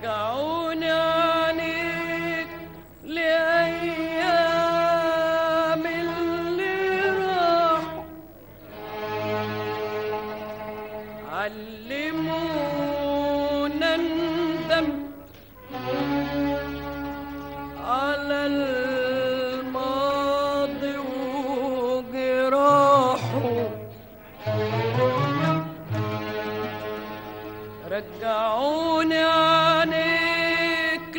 رجعوني عنيك لأيام اللي راحوا علمونا ندم على الماضي وجراحه رجعوني عنيك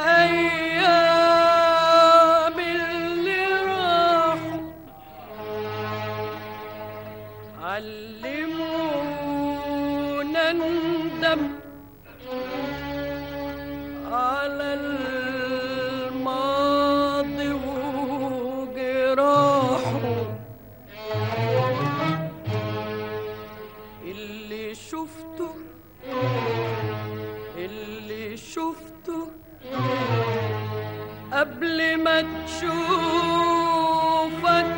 لأيام اللي راحوا علمونا ندم على الماضي وجراحه اللي شفته اللي شفته قبل ما تشوفك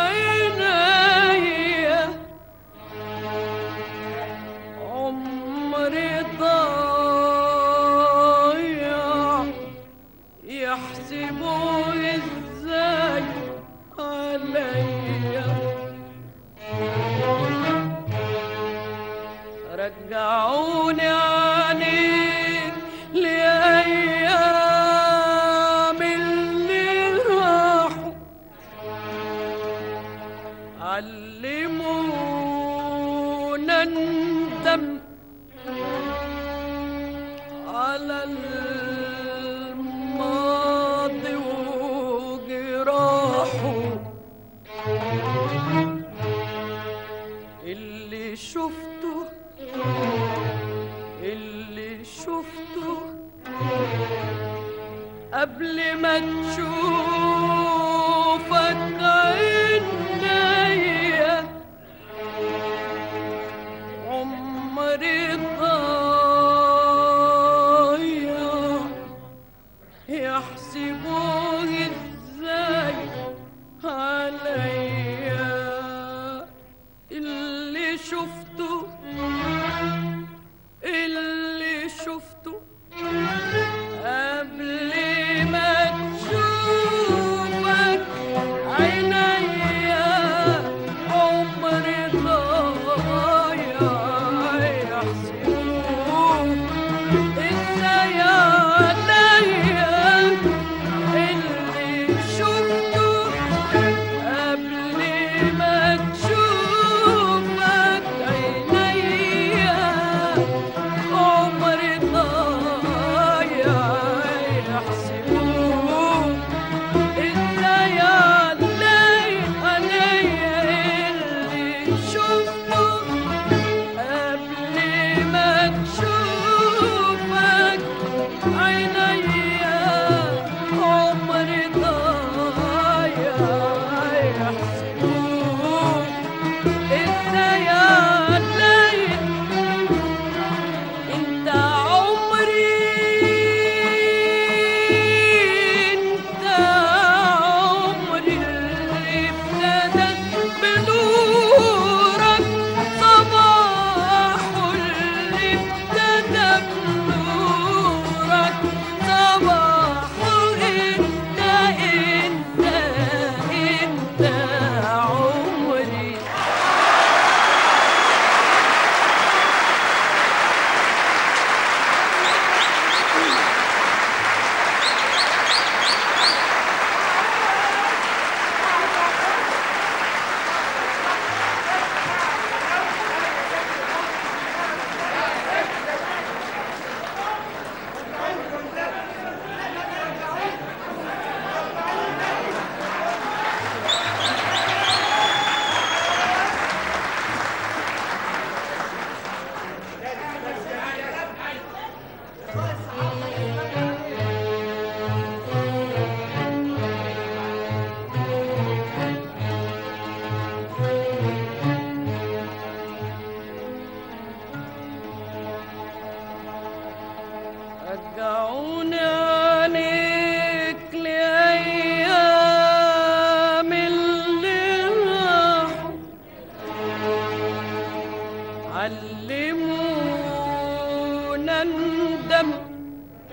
عينيا عمري ضايع يحسبوا ازاي عليا رجعوني عنيك لأيام اللي راحوا علمونا ندم على الماضي وجراحه اللي شفته اللي شفته قبل ما تشوفك عينيا عمري ضايع يحسبوه ازاي عليا اللي شفته اللي شفته قبل ما تشوفك عينيا عمري ضايع يحسبوه ازاي عليا اللي شفته قبل ما تشوفك عينيا عمري ضايع يحسبوه ازاي علي عليا اللي شفته قبل ما تشوفك عينيا عمري ضايع يحسبوه ازاي علي انت عمري انت عمري اللي ابتدت بنورك صباحه اللي ابتدى بنورك صباحه انت انت انت عمري رجعوني عنيك لأيام اللي راحوا علمونا ندم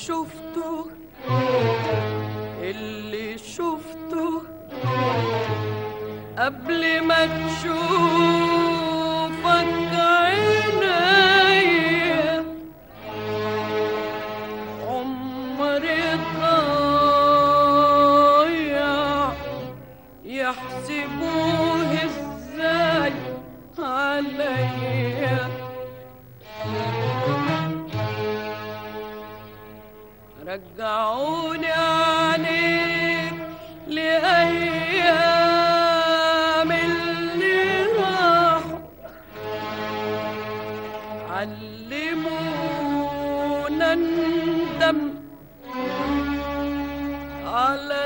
شفته اللي شفته قبل ما تشوفك عينيا عمري ضايع يحسبوه ازاي عليا رجعوني عليك لأيام اللي راحوا علمونا ندم على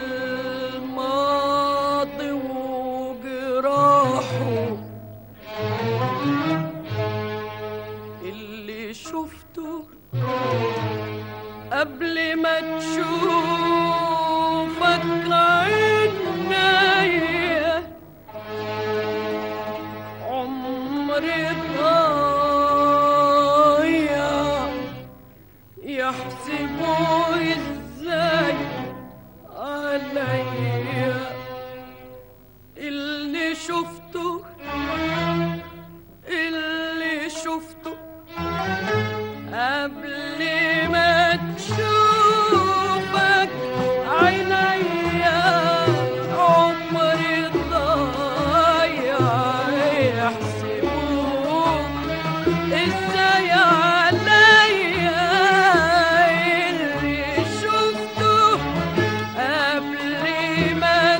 الماضي وجراحه اللي شفته قبل ما تشوفك عينيا عمري ضايع يحسبوا ازاي عليا اللي شفته اللي شفته قبل ما تشوفك عينيا عمري ضايع يحسبوك ازاي عليا اللي شفته قبل ما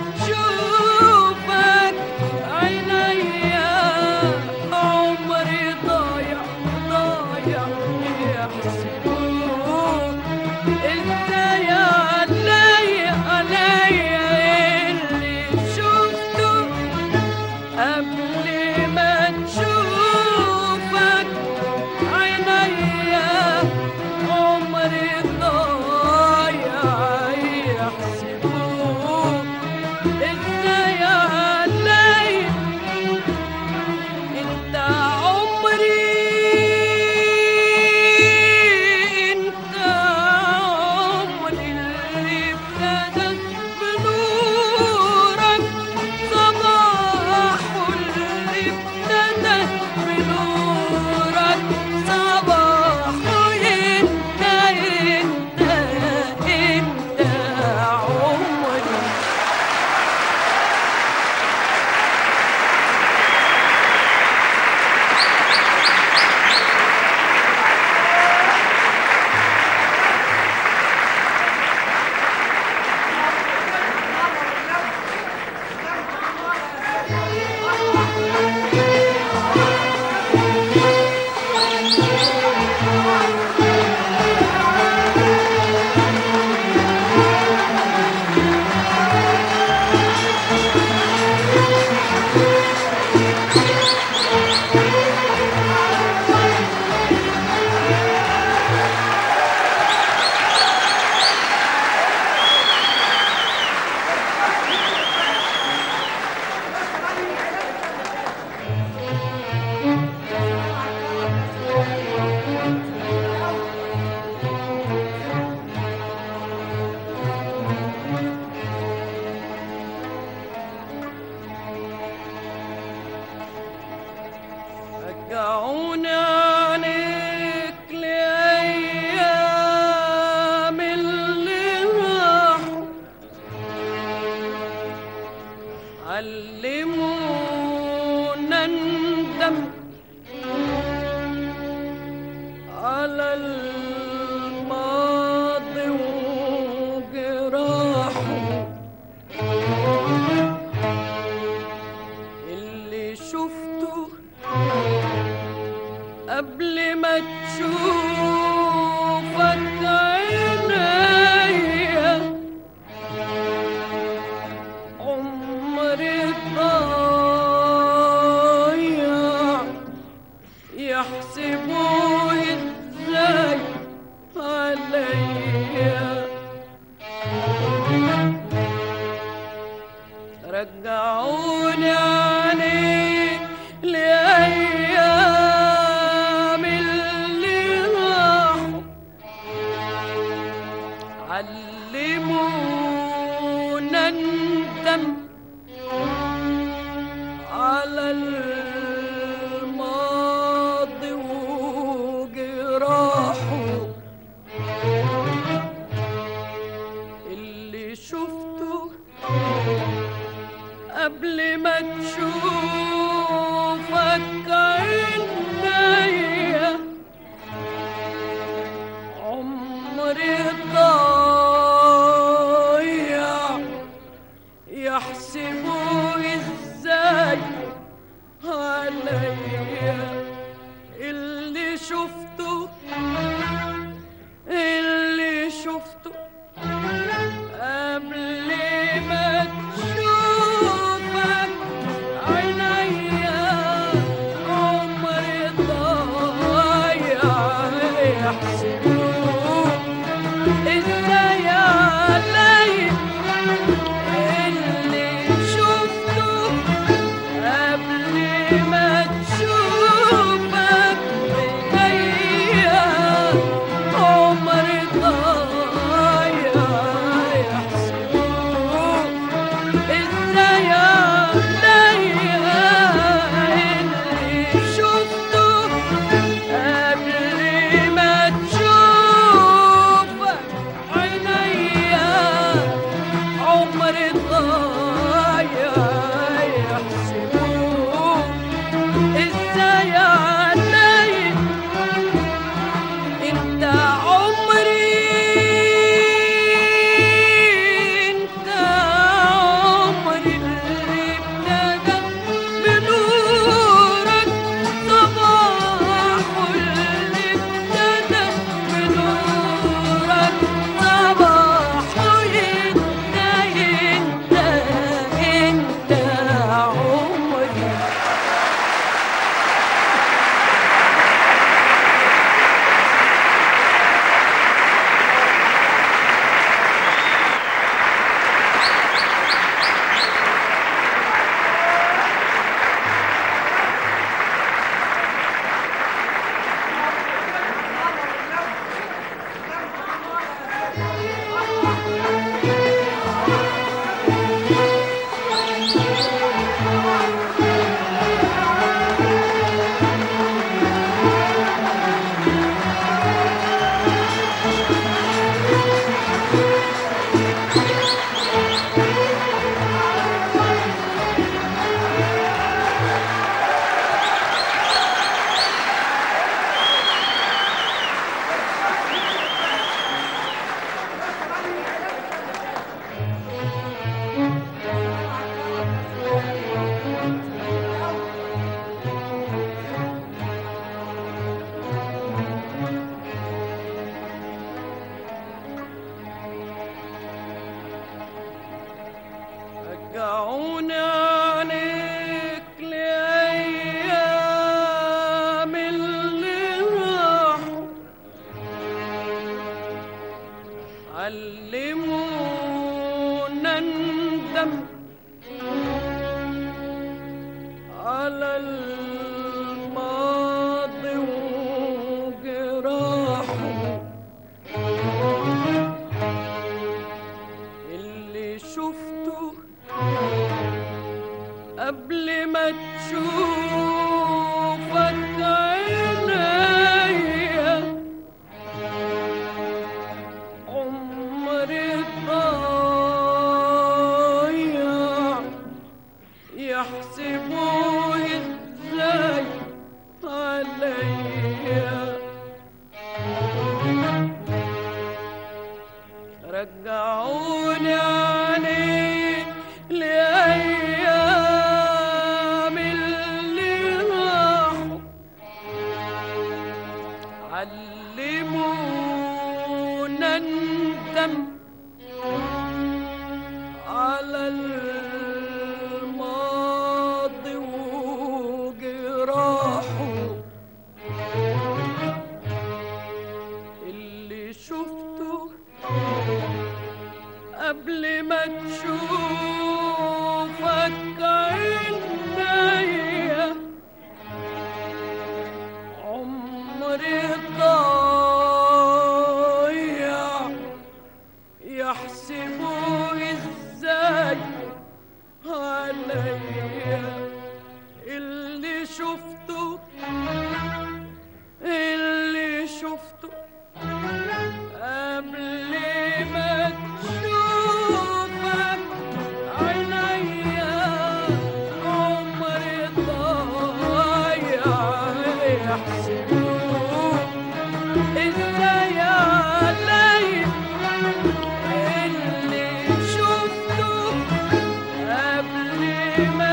علمونا ندم على الماضي وجراحه اللي شفته قبل ما تشوفك عينيا عمري ضايع يحسبوا ازاي عليا اللي شفته اللي شفته قبل ما تشوفك عينيا عمري ضايع يحسبوك ازاي عليا اللي شفته قبل ما تشوفك بيا عمري ضايع يحسبوك ازاي عليا اللي شفته قبل ما تشوفك عينيا عمري ضايع يحسبوك ازاي عليا انت عمري انت عمري اللي ابتدى بنورك صباح اللي ابتدى بنورك صباح انت انت انت عمري رجعوني عنك لأيام اللي راحوا علمونا ندم على الماضي وجراحه اللي شفته قبل ما تشوفك عينيا عمري ضايع يحسبوه ازاي عليا رجعوني عليك لأيام اللي راحوا علمونا ندم على الماضي وجراحه اللي شفته قبل ما تشوفك عينيا عمري ضايع ما تشوفك عينيا عمري ضايع يحسبوك ازاي عليا اللي شفته قبل ما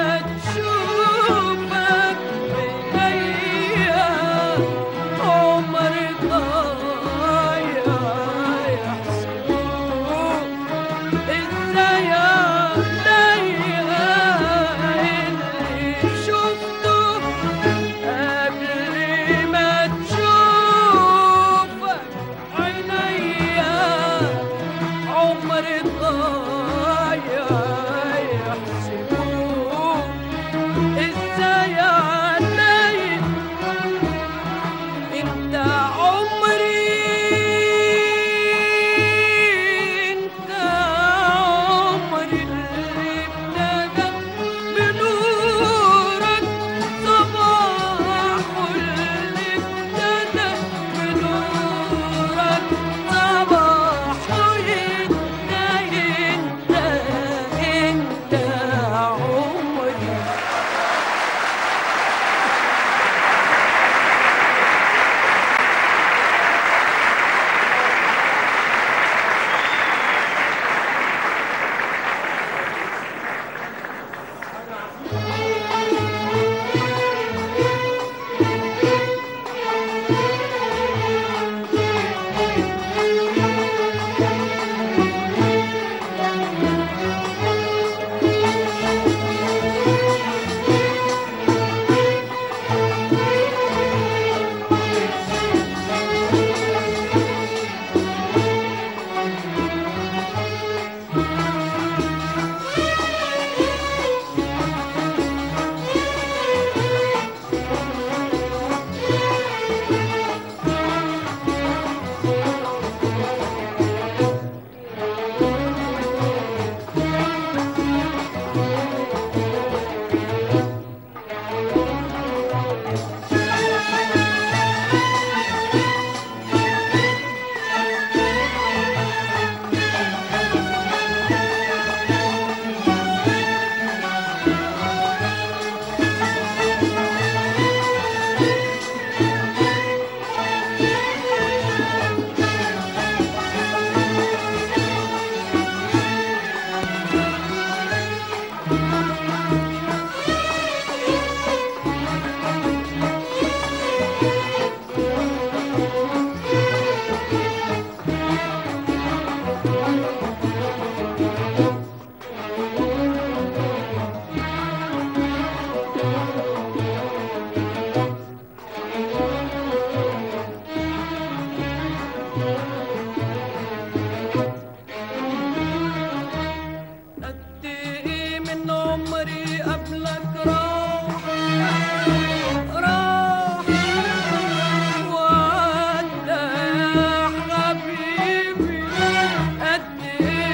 تشوفك بيا عمري ضايع يحسبوك ازاي عليا اللي شفته قبل ما تشوفك عينيا عمري ضايع يحسبوك ازاي عليا انت عمري انت عمري اللي ابتدى بنورك صباح اللي ابتدى بنورك صباح انت انت انت عمري قد ايه من عمري قبلك راح راح وعدى يا حبيبي قد ايه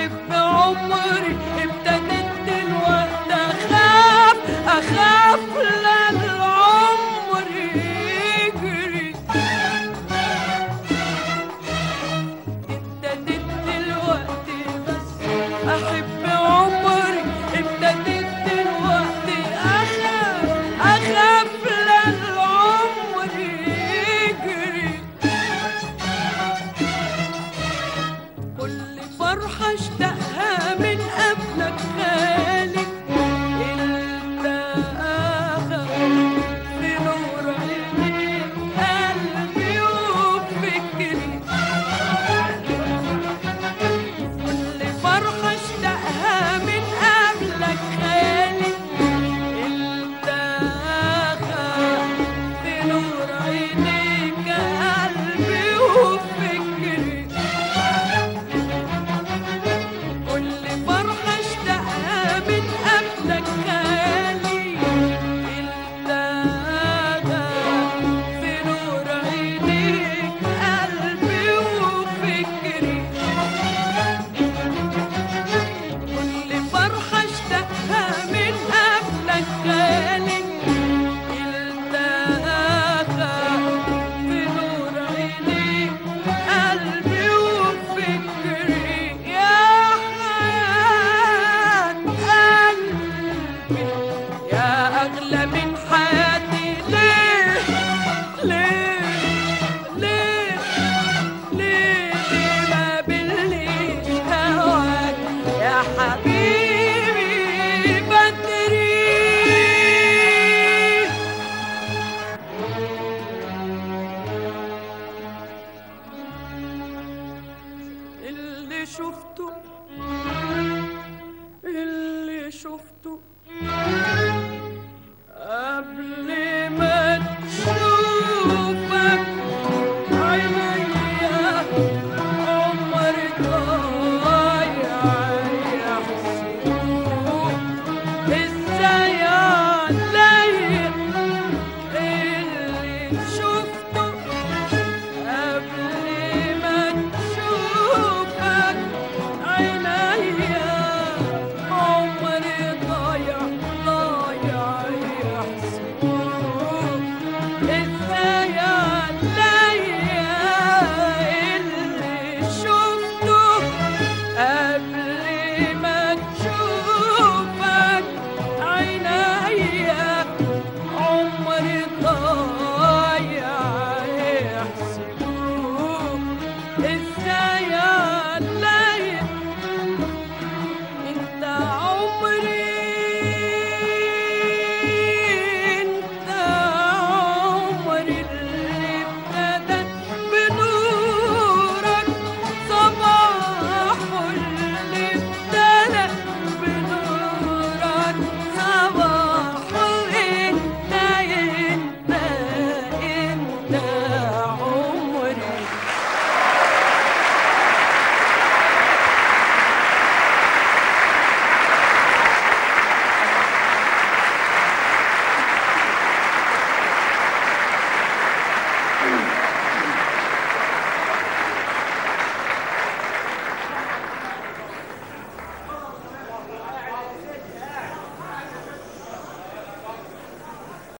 احب عمري ابتديت دلوقتي اخاف اخاف لا العمر يجري ابتديت دلوقتي بس احب